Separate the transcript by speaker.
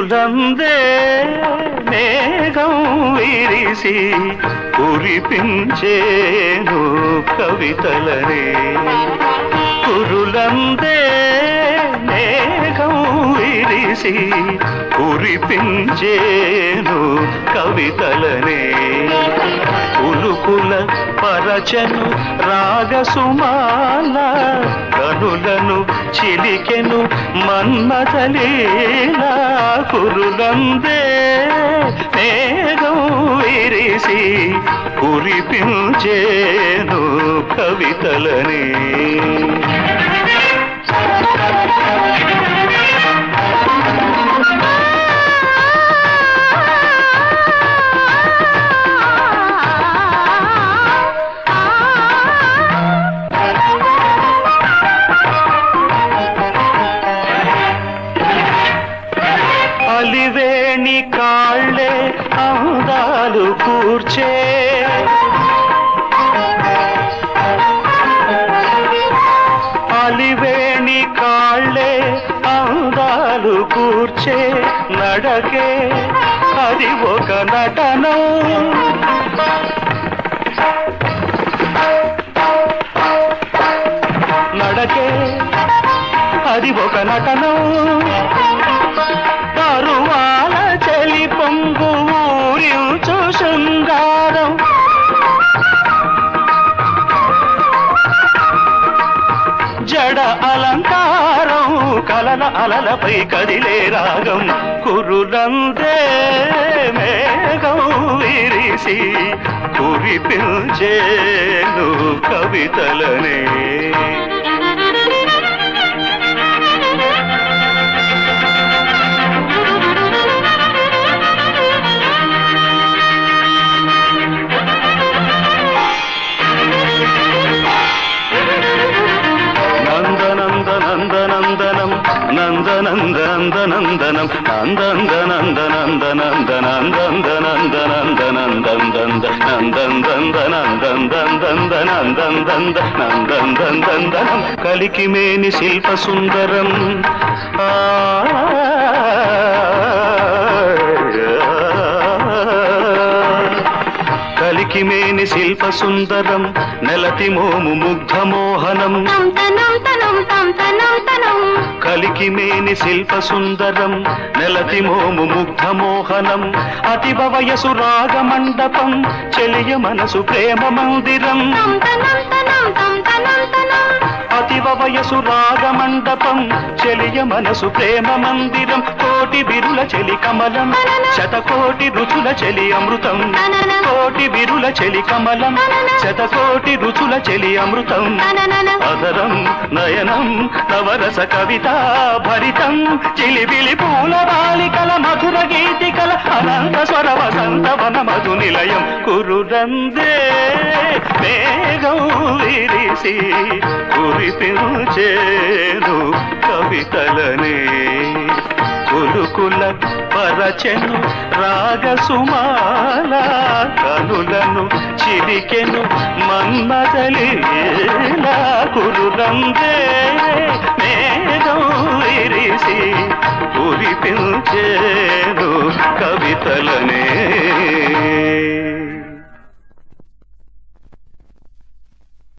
Speaker 1: కురులందే మేఘం విరిసి కురిపించేను కవితలనే కురులందే మేఘం విరిసి కురిపించేను కవితలనే ఉలుకుల పరచను రాగసుమాల కనులను చిలికెను మన్మథలీలా కురులందే మేఘం విరిసి కురిపించేను కవితలని అలివేణి కాళ్ళే అందాలు కూర్చే అలివేణి కాళ్ళే అందాలు కూర్చే నడకే అది ఒక నటనం నడకే అది ఒక నటనం తరువాల చలి పొంగు ఊరించు శృంగారం జడ అలంకారం కలల అలలపై కదిలే రాగం కురులందే మేఘం విరిసి కురిపించేను కవితలనే నందనందనందనందనం నందనందనందనందనం నందందనందనందనందనందనందనందనందనందనందనం కలికిమేని శిల్ప సుందరం ఆ కలికిమేని శిల్ప సుందరం నెలతి మోము ముగ్ధ మోహనం
Speaker 2: తం తనం తనం తం తనం తనం
Speaker 1: కలికిమేని శిల్ప సుందరం నెలతి మోము ముగ్ధ మోహనం అతివ వయసు రాగ మండపం చెలియ మనసు ప్రేమ మందిరం
Speaker 2: తం తనం తనం తం తనం తనం
Speaker 1: అతివ వయసు రాగ మండపం చెలియ మనసు ప్రేమ మందిరం కోటి బిరుల చెలి కమలం శతకోటి రుచుల చెలి అమృతం కోటి బిరుల చెలి కమలం శతకోటి రుచుల చెలి అమృతం
Speaker 2: తననన
Speaker 1: అదరం నయనం నవరస కవిత భరితం చిలిబిలి పూల బాలికల మధుర గీతికల అనంత స్వర వసంత వన మధు నిలయం కురుదందే మేఘం విరిసి కురిపించేను కవితలనే కులుకుల పరచెను రాగసుమాల కనులను చిరికెను మన్మదలీలా కురులందే మేఘం విరిసి కురిపించేను కవితలనే